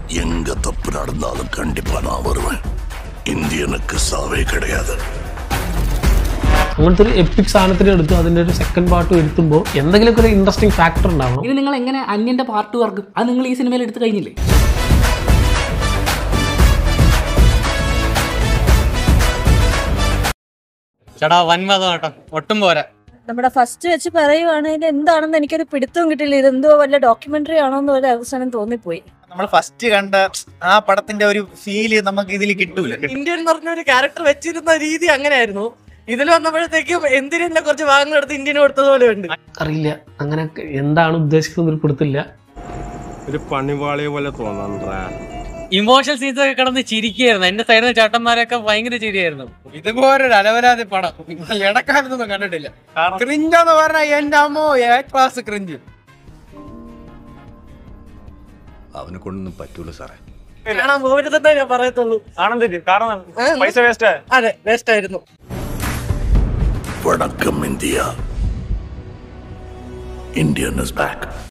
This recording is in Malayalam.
எங்க தப்பு நடந்தாலும் கண்டிப்பா நான் வருவேன் இந்தியனுக்கு சாவே கிடையாது അങ്ങനത്തെ ഒരു എപ്പിക് സാധനത്തിന് എടുത്തു അതിൻ്റെ ഒരു സെക്കൻഡ് പാർട്ട് വരുത്തുമ്പോൾ എന്തെങ്കിലുമൊക്കെ ഒരു ഇൻട്രസ്റ്റിംഗ് ഫാക്ടർ ഉണ്ടാവണം ഇത് നിങ്ങൾ എങ്ങനെ അന്യന്റെ പാർട്ട് വർക്കും അത് നിങ്ങൾ ഈ സിനിമയിൽ എടുത്തു കഴിഞ്ഞില്ലേ ചേട്ടാ വൻമതം കേട്ടോ ഒട്ടും പോരാ നമ്മുടെ ഫസ്റ്റ് വെച്ച് പറയുവാണെങ്കിൽ എന്താണെന്ന് എനിക്കൊരു പിടുത്തവും കിട്ടില്ല ഇത് എന്തോ വല്ല ഡോക്യുമെന്ററി ആണോ എന്ന് വല്ല അവസാനം തോന്നിപ്പോയി നമ്മൾ ഫസ്റ്റ് കണ്ട ആ പടത്തിന്റെ ഒരു ഫീല് നമുക്ക് ഇതിൽ കിട്ടൂല ഇന്ത്യൻ എന്ന് പറഞ്ഞ ഒരു ക്യാരക്ടർ വെച്ചിരുന്ന രീതി അങ്ങനെയായിരുന്നു ഇതിൽ വന്നപ്പോഴത്തേക്കും എന്തിനെ കുറച്ച് ഭാഗങ്ങൾ എടുത്ത് ഇന്ത്യന് കൊടുത്തതുപോലെ ഉണ്ട് അറിയില്ല അങ്ങനെ എന്താണ് ഉദ്ദേശിക്കുന്നത് ഒരു പിടുത്തില്ല ഒരു പണിവാളിയെ പോലെ തോന്നണ്ടാ ഇമോഷണൽ സീൻസ് ഒക്കെ കിടന്ന് ചിരിക്കുകയായിരുന്നു എന്റെ സൈഡിൽ നിന്ന് ചേട്ടന്മാരൊക്കെ ഭയങ്കര ചിരിയായിരുന്നു ഇതുപോലൊരു അലവരാതി പടം ഇടക്കാലത്തൊന്നും കണ്ടിട്ടില്ല ക്രിഞ്ച് എന്ന് പറഞ്ഞാൽ എന്റെ അമ്മോ എ ക്ലാസ് ക്രിഞ്ച് അവനെ കൊണ്ടൊന്നും പറ്റൂല സാറേ കാണാൻ പോകരുതെന്നേ ഞാൻ പറയത്തുള്ളൂ ആണെന്തിന് കാരണം ഏ, പൈസ വേസ്റ്റ് അതെ വേസ്റ്റ് ആയിരുന്നു வணக்கம் இந்தியா இந்தியன் இஸ் பேக்